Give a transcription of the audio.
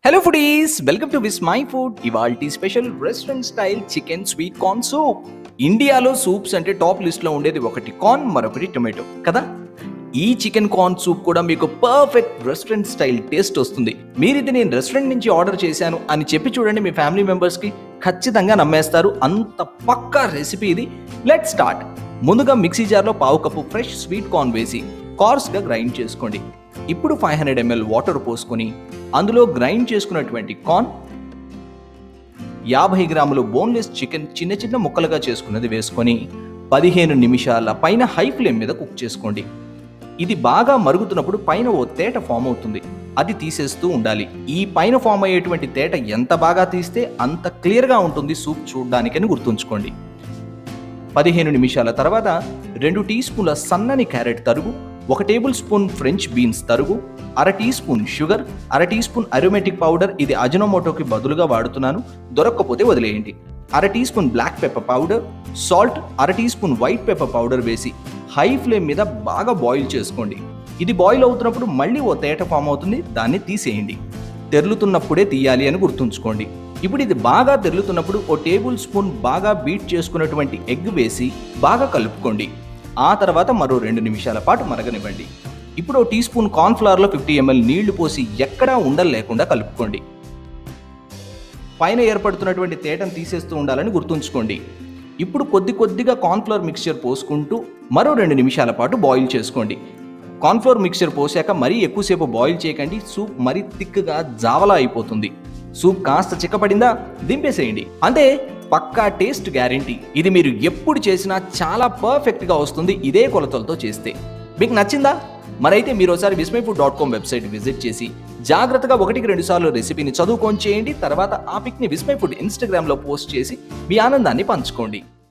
hello foodies welcome to Vismai food ఇవాల్టి special restaurant style chicken sweet corn soup ఇండియాలో soups అంటే top లిస్ట్లో ఉండేది ఒకటి కార్న్ మరొకటి టొమాటో కదా ఈ చికెన్ కార్న్ సూప్ కూడా మీకు పర్ఫెక్ట్ రెస్టారెంట్ స్టైల్ టేస్ట్ వస్తుంది మీరు ఇది నేను రెస్టారెంట్ నుంచి ఆర్డర్ చేశాను అని చెప్పి చూడండి మీ ఫ్యామిలీ మెంబర్స్కి ఖచ్చితంగా నమ్మేస్తారు అంత పక్కా రెసిపీ ఇది లెట్ స్టార్ట్ ముందుగా మిక్సీ జార్లో పావు కప్పు ఫ్రెష్ స్వీట్ కార్న్ వేసి కార్స్గా గ్రైండ్ చేసుకోండి ఇప్పుడు ఫైవ్ హండ్రెడ్ ఎంఎల్ వాటర్ పోసుకొని అందులో గ్రైండ్ చేసుకున్నటువంటి కార్న్ యాభై గ్రాములు బోన్లెస్ చికెన్ చిన్న చిన్న ముక్కలుగా చేసుకున్నది వేసుకొని పదిహేను నిమిషాల పైన హై ఫ్లేమ్ మీద కుక్ చేసుకోండి ఇది బాగా మరుగుతున్నప్పుడు పైన ఓ తేట ఫామ్ అవుతుంది అది తీసేస్తూ ఉండాలి ఈ పైన ఫామ్ అయ్యేటువంటి తేట ఎంత బాగా తీస్తే అంత క్లియర్గా ఉంటుంది సూప్ చూడడానికని గుర్తుంచుకోండి పదిహేను నిమిషాల తర్వాత రెండు టీ స్పూన్ల సన్నని క్యారెట్ తరుగు ఒక టేబుల్ స్పూన్ ఫ్రెంచ్ బీన్స్ తరుగు అర టీ స్పూన్ షుగర్ అర టీ స్పూన్ అరోమేటిక్ పౌడర్ ఇది అజనోమోటోకి బదులుగా వాడుతున్నాను దొరక్కపోతే వదిలేయండి అర teaspoon black pepper powder salt అర teaspoon white pepper powder వేసి హై ఫ్లేమ్ మీద బాగా బాయిల్ చేసుకోండి ఇది బాయిల్ అవుతున్నప్పుడు మళ్ళీ ఓ తేట ఫామ్ అవుతుంది దాన్ని తీసేయండి తెరులుతున్నప్పుడే తీయాలి అని గుర్తుంచుకోండి ఇప్పుడు ఇది బాగా తెరులుతున్నప్పుడు ఓ టేబుల్ స్పూన్ బాగా బీట్ చేసుకున్నటువంటి ఎగ్ వేసి బాగా కలుపుకోండి ఆ తర్వాత మరో రెండు నిమిషాల పాటు మరగనివ్వండి ఇప్పుడు ఓ టీ స్పూన్ కార్న్ఫ్లవర్లో ఫిఫ్టీ ఎంఎల్ నీళ్లు పోసి ఎక్కడా ఉండలు లేకుండా కలుపుకోండి పైన ఏర్పడుతున్నటువంటి తేటను తీసేస్తూ ఉండాలని గుర్తుంచుకోండి ఇప్పుడు కొద్ది కొద్దిగా కార్న్ఫ్లవర్ మిక్స్చర్ పోసుకుంటూ మరో రెండు నిమిషాల పాటు బాయిల్ చేసుకోండి కార్న్ఫ్లవర్ మిక్స్చర్ పోసాక మరీ ఎక్కువసేపు బాయిల్ చేయకండి సూప్ మరీ థిక్గా జావలా అయిపోతుంది సూప్ కాస్త చిక్కపడిందా దింపేసేయండి అంతే పక్కా టేస్ట్ గ్యారంటీ ఇది మీరు ఎప్పుడు చేసినా చాలా పర్ఫెక్ట్గా వస్తుంది ఇదే కొలతలతో చేస్తే మీకు నచ్చిందా మరైతే మీరు ఒకసారి Vismai food dot com website visit చేసి జాగ్రత్తగా ఒకటికి రెండు సార్లు రెసిపీని చదువుకొని చేయండి తర్వాత ఆ పిక్ని విస్మై ఫుడ్ ఇన్స్టాగ్రామ్లో పోస్ట్ చేసి మీ ఆనందాన్ని పంచుకోండి